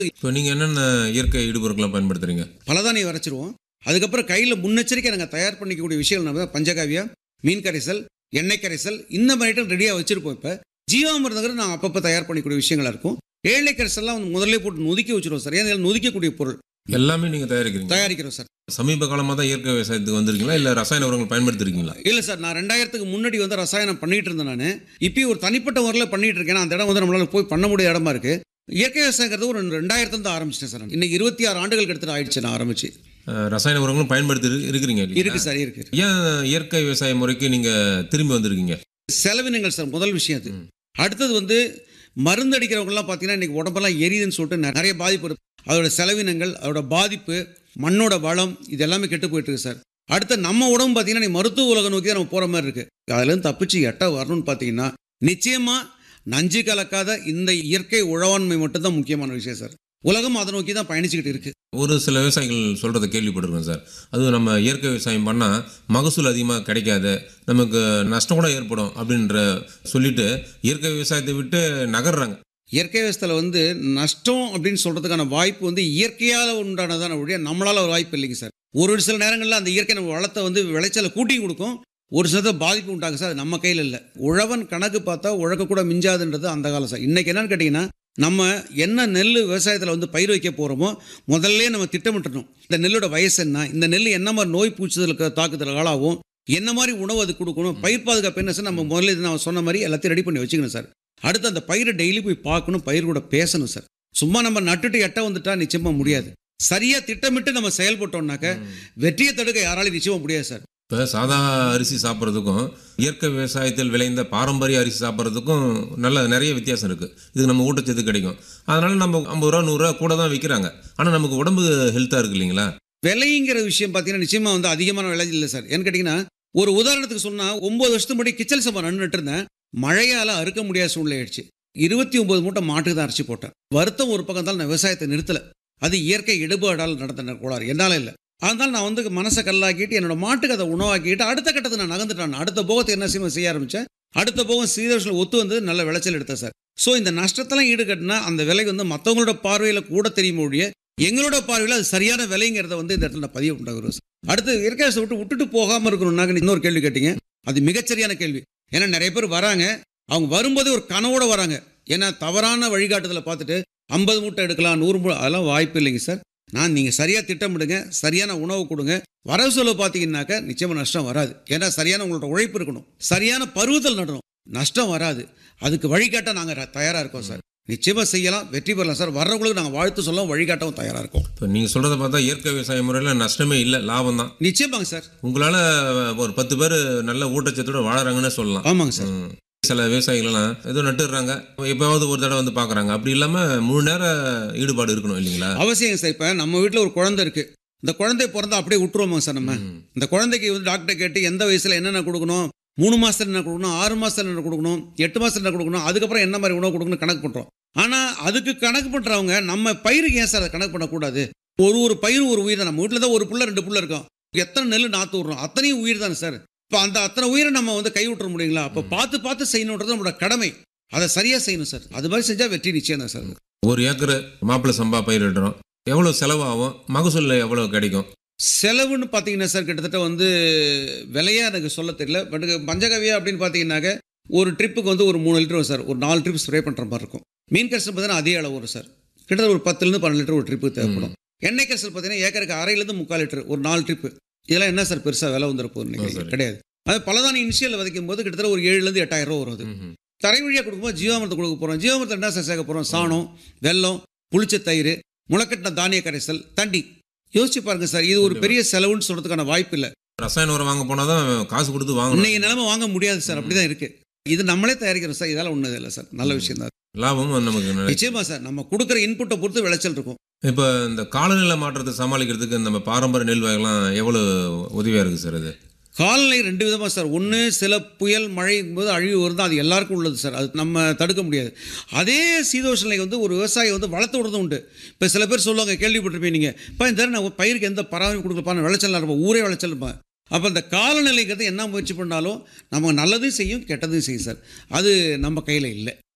இப்போ நீங்கள் என்னென்ன இயற்கை இடுபொருட்கள்லாம் பயன்படுத்துறீங்க பலதானியம் வரைச்சிருவோம் அதுக்கப்புறம் கையில் முன்னெச்சரிக்கை நாங்கள் தயார் பண்ணிக்கக்கூடிய விஷயங்கள் நம்ம பஞ்சகாவியா மீன் கரைசல் எண்ணெய் கரைசல் இந்த மாதிரி ஐட்டம் ரெடியாக வச்சுருப்போம் இப்போ ஜீவாமிருதங்கிற நான் அப்பப்போ தயார் பண்ணிக்கூடிய விஷயங்களா இருக்கும் ஏழை கரைசல்லாம் வந்து முதல்ல போட்டு நொதுக்கி வச்சிருவோம் சார் ஏன்னா நொதிக்கக்கூடிய பொருள் எல்லாமே நீங்கள் தயாரிக்கிறீங்க தயாரிக்கிறோம் சார் சமீப காலமாக தான் இயற்கை விவசாயத்துக்கு வந்திருக்கீங்களா இல்லை ரசாயன உரங்கள் பயன்படுத்திருக்கீங்களா இல்லை சார் நான் ரெண்டாயிரத்துக்கு முன்னாடி வந்து ரசாயனம் பண்ணிட்டு இருந்தேன் நான் இப்பயும் ஒரு தனிப்பட்ட முறையில் பண்ணிட்டு இருக்கேன் அந்த இடம் வந்து நம்மளால போய் பண்ண முடியாத இடமா இருக்கு இயற்கை விவசாயங்கிறது ஒரு ரெண்டாயிரத்துல தான் ஆரம்பிச்சிட்டேன் சார் நான். இன்னைக்கு இருபத்தி ஆறு ஆண்டுகள் கிட்டத்தட்ட ஆயிடுச்சு நான் ஆரம்பிச்சு அஹ், ரசாயன உரங்களும் பயன்படுத்தி இரு- இருக்கிறீங்க இல்லையா? இருக்கு சார் இருக்கு ஏன் இயற்கை விவசாய முறைக்கு நீங்கள் திரும்பி வந்திருக்கீங்க செலவினங்கள் சார் முதல் விஷயம் அது அடுத்தது வந்து மருந்து அடிக்கிறவங்கலாம் பார்த்தீங்கன்னா இன்னைக்கு உடம்பெல்லாம் எரியுதுன்னு சொல்லிட்டு நெ- நிறைய பாதிப்பு இருக்கு அதோட செலவினங்கள் அதோட பாதிப்பு மண்ணோட வளம் இது எல்லாமே கெட்டு போயிட்டு இருக்கு சார் அடுத்து நம்ம உடம்பு பார்த்தீங்கன்னா நீ மருத்துவ உலகம் நோக்கி தான் நம்ம போகிற மாதிரி இருக்கு அதுலேருந்து தப்பிச்சு எட்ட வரணும்னு பார்த்தீங்கன்னா நிச்சயமாக நஞ்சு கலக்காத இந்த இயற்கை உழவாண்மை மட்டும்தான் முக்கியமான விஷயம் சார் உலகம் அதை நோக்கி தான் பயணிச்சுக்கிட்டு இருக்கு ஒரு சில விவசாயிகள் சொல்கிறத கேள்விப்பட்டிருக்கோம் சார் அதுவும் நம்ம இயற்கை விவசாயம் பண்ணால் மகசூல் அதிகமாக கிடைக்காது நமக்கு நஷ்டம் கூட ஏற்படும் அப்படின்ற சொல்லிட்டு இயற்கை விவசாயத்தை விட்டு நகர்றாங்க இயற்கை விவசாயத்தில் வந்து நஷ்டம் அப்படின்னு சொல்கிறதுக்கான வாய்ப்பு வந்து இயற்கையால் உண்டானதான ஒழிய நம்மளால் ஒரு வாய்ப்பு இல்லைங்க சார் ஒரு சில நேரங்களில் அந்த இயற்கை நம்ம வளத்தை வந்து விளைச்சலை கூட்டி கொடுக்கும் ஒரு சில பாதிப்பு உண்டாகும் சார் அது நம்ம கையில் இல்லை உழவன் கணக்கு பார்த்தா உழக்க கூட மிஞ்சாதுன்றது அந்த காலம் சார் இன்றைக்கி என்னன்னு கேட்டிங்கன்னா நம்ம என்ன நெல் விவசாயத்தில் வந்து பயிர் வைக்க போகிறோமோ முதல்ல நம்ம திட்டமிட்டணும் இந்த நெல்லோட வயசு என்ன இந்த நெல் என்ன மாதிரி நோய் பூச்சுதலுக்கு தாக்குதல் ஆளாகும் என்ன மாதிரி உணவு அது கொடுக்கணும் பயிர் பாதுகாப்பு என்ன சார் நம்ம முதல்ல இது நான் சொன்ன மாதிரி எல்லாத்தையும் ரெடி பண்ணி வச்சுக்கணும் சார் அடுத்து அந்த பயிரை டெய்லி போய் பார்க்கணும் பயிர் கூட பேசணும் சார் சும்மா நம்ம நட்டுட்டு எட்ட வந்துட்டா நிச்சயமா முடியாது சரியா திட்டமிட்டு நம்ம செயல்பட்டோம்னாக்க வெற்றியை தடுக்க யாராலையும் நிச்சயமா முடியாது சார் இப்போ சாதா அரிசி சாப்பிட்றதுக்கும் இயற்கை விவசாயத்தில் விளைந்த பாரம்பரிய அரிசி சாப்பிட்றதுக்கும் நல்ல நிறைய வித்தியாசம் இருக்குது இதுக்கு நம்ம ஊட்டச்சத்து கிடைக்கும் அதனால நம்ம ஐம்பது ரூபா நூறுரூவா கூட தான் விற்கிறாங்க ஆனால் நமக்கு உடம்பு ஹெல்த்தாக இருக்கு இல்லைங்களா விலைங்கிற விஷயம் பார்த்தீங்கன்னா நிச்சயமா வந்து அதிகமான விலை இல்லை சார் ஏன்னு கேட்டிங்கன்னா ஒரு உதாரணத்துக்கு சொன்னால் ஒம்பது வருஷத்துக்கு முன்னாடி கிச்சல் சம்பா நட்டு இருந்தேன் மழையால் அறுக்க முடியாத சூழ்நிலை ஆயிடுச்சு இருபத்தி ஒன்பது மூட்டை மாட்டுக்கு தான் அரைச்சி போட்டேன் வருத்தம் ஒரு பக்கம் தான் நான் விவசாயத்தை நிறுத்தலை அது இயற்கை இடுபாடால் நடந்த கோளாறு என்னால் இல்லை அதனால நான் வந்து மனசை கல்லாக்கிட்டு என்னோட மாட்டுக்கு அதை உணவாக்கிட்டு அடுத்த கட்டத்துக்கு நான் நகர்ந்துட்டேன் அடுத்த போகத்தை என்ன செய்ய செய்ய ஆரம்பித்தேன் அடுத்த போகம் சீதோஷில் ஒத்து வந்து நல்ல விளைச்சல் எடுத்தேன் சார் ஸோ இந்த நஷ்டத்தெல்லாம் ஈடுகட்டினா அந்த விலை வந்து மற்றவங்களோட பார்வையில் கூட தெரியும் ஒழிய எங்களோட பார்வையில் அது சரியான விலைங்கிறத வந்து இந்த இடத்துல நான் பதிவு உண்டாகிறோம் சார் அடுத்து இயற்கை விவசாயத்தை விட்டு விட்டுட்டு போகாமல் இருக்கணும்னாக்க இன்னொரு கேள்வி கேட்டீங்க அது மிகச்சரியான கேள்வி ஏன்னா நிறைய பேர் வராங்க அவங்க வரும்போதே ஒரு கனவோட வராங்க ஏன்னா தவறான வழிகாட்டுதலை பார்த்துட்டு ஐம்பது மூட்டை எடுக்கலாம் நூறு மூட்டை அதெல்லாம் வாய்ப்பு இல்லைங்க சார் நான் நீங்கள் சரியாக திட்டமிடுங்க சரியான உணவு கொடுங்க வரவு செலவு பார்த்தீங்கன்னாக்க நிச்சயமாக நஷ்டம் வராது ஏன்னா சரியான உங்களோட உழைப்பு இருக்கணும் சரியான பருவத்தில் நடணும் நஷ்டம் வராது அதுக்கு வழிகாட்ட நாங்கள் தயாராக இருக்கோம் சார் நிச்சயமாக செய்யலாம் வெற்றி பெறலாம் சார் வர்றவங்களுக்கு நாங்கள் வாழ்த்து சொல்லவும் வழிகாட்டவும் தயாராக இருக்கோம் இப்போ நீங்கள் சொல்கிறத பார்த்தா இயற்கை விவசாய முறையில் நஷ்டமே இல்லை லாபம் தான் நிச்சயமாங்க சார் உங்களால் ஒரு பத்து பேர் நல்ல ஊட்டச்சத்தோட வாழறாங்கன்னு சொல்லலாம் ஆமாங்க சார் ம். சில விவசாயிகள்லாம் ஏதோ நட்டுடுறாங்க எப்போயாவது ஒரு தடவை வந்து பார்க்குறாங்க அப்படி இல்லாமல் முழு நேர ஈடுபாடு இருக்கணும் இல்லைங்களா அவசியம் சார் இப்போ நம்ம வீட்டில் ஒரு குழந்தை இருக்கு இந்த குழந்தை பிறந்தா அப்படியே விட்டுருவோமா சார் நம்ம ம். இந்த குழந்தைக்கு வந்து டாக்டர் கேட்டு எந்த வயசுல என்னென்ன கொடுக்கணும் மூணு மாசத்துல என்ன கொடுக்கணும் ஆறு மாசத்துல என்ன கொடுக்கணும் எட்டு மாசத்துல என்ன கொடுக்கணும் அதுக்கப்புறம் என்ன மாதிரி உணவு கொடுக்கணும் கணக்கு பண்றோம் ஆனா அதுக்கு கணக்கு பண்றவங்க நம்ம பயிருக்கு ஏன் சார் அதை கணக்கு பண்ணக்கூடாது ஒரு ஒரு பயிரும் ஒரு உயிர் தான் நம்ம வீட்டில் தான் ஒரு புள்ள ரெண்டு புள்ள இருக்கும் எத்தனை நெல் நாற்று விடுறோம் அத்தனையும் உயிர் தானே சார் இப்போ அந்த அத்தனை உயிரை நம்ம வந்து கை விட்டுற முடியுங்களா அப்போ பார்த்து பார்த்து செய்யணுன்றது நம்மளோட கடமை அதை சரியா செய்யணும் சார் அது மாதிரி செஞ்சா வெற்றி நிச்சயம் தான் சார் ஒரு ஏக்கர் மாப்பிள்ளை சம்பா பயிரிடுறோம் எவ்வளோ செலவாகும் மகசூல் எவ்வளோ கிடைக்கும் செலவுன்னு பார்த்தீங்கன்னா சார் கிட்டத்தட்ட வந்து விலையா எனக்கு சொல்ல தெரியல பட் பஞ்சகவியா அப்படின்னு பார்த்தீங்கன்னாக்க ஒரு ட்ரிப்புக்கு வந்து ஒரு மூணு லிட்டர் வரும் சார் ஒரு நாலு ட்ரிப் ஸ்ப்ரே பண்ணுற மாதிரி இருக்கும் மீன் கரைசல் பார்த்தீங்கன்னா அதே அளவு வரும் சார் கிட்டத்தட்ட ஒரு பத்துலேருந்து பன்னெண்டு லிட்டர் ஒரு ட்ரிப்பு தேவைப்படும் எண்ணெய் கரைசல் பார்த்தீங்கன்னா ஏக்கருக்கு அரையிலேருந்து முக்கால் லிட்டர் ஒரு நாலு ட்ரிப்பு இதெல்லாம் என்ன சார் பெருசாக விலை வந்துட போகுது ஆ, இன்னைக்கு சரி. கிடையாது அது பலதானி இனிஷியல் விதைக்கும் போது கிட்டத்தட்ட ஒரு ஏழுலேருந்து எட்டாயிரம் ரூபா வரும் அது ம்ஹும். தரை வழியாக கொடுக்கும்போது ஜீவாமிரத்தை கொடுக்க போகிறோம் ஜீவாமிரத்தை என்ன சார் சேர்க்க போகிறோம் சாணம் வெல்லம் புளிச்ச தயிர் முளைக்கட்டின தானிய கரைசல் தண்டி யோசிச்சு பாருங்க சார் இது ஒரு பெரிய செலவுன்னு சொல்றதுக்கான வாய்ப்பு இல்லை ரசாயன உரம் வாங்க போனால் தான் காசு கொடுத்து வாங்கணும் இன்னைக்கு நிலைமை வாங்க முடியாது சார் அப்படிதான் இருக்கு இது நம்மளே தயாரிக்கிறோம் சார் இதெல்லாம் ஒன்றும் இல்லை சார் நல்ல விஷயம் தான் லாபமும் நமக்கு நல்ல- நிச்சயமா சார் நம்ம கொடுக்குற இன்புட்டை பொறுத்து விளைச்சல் இருக்கும் இப்போ இந்த காலநிலை மாற்றத்தை சமாளிக்கிறதுக்கு நம்ம பாரம்பரிய நெல் வகைலாம் எவ்வளோ உதவியாக இருக்குது சார் அது காலநிலை ரெண்டு விதமாக சார் ஒன்று சில புயல் மழை போது அழிவு வருது அது எல்லாருக்கும் உள்ளது சார் அது நம்ம தடுக்க முடியாது அதே சீதோஷ நிலை வந்து ஒரு விவசாயி வந்து வளர்த்து விடுறதும் உண்டு இப்போ சில பேர் சொல்லுவாங்க கேள்விப்பட்டிருப்பீங்க நீங்கள் இப்போ இந்த தடவை நான் பயிருக்கு எந்த பராமரிப்பு கொடுக்கப்பான விளைச்சல் இருப்போம் ஊரே விளைச்சல் இருப்பேன் அப்போ இந்த காலநிலைங்கிறது என்ன முயற்சி பண்ணாலும் நம்ம நல்லதும் செய்யும் கெட்டதும் செய்யும் சார் அது நம்ம கையில் இல்லை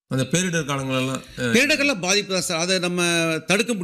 அந்த பேரிடர் காலங்களெல்லாம் அஹ், பேரிடர்கால பாதிப்பு தான் சார் அதை நம்ம தடுக்க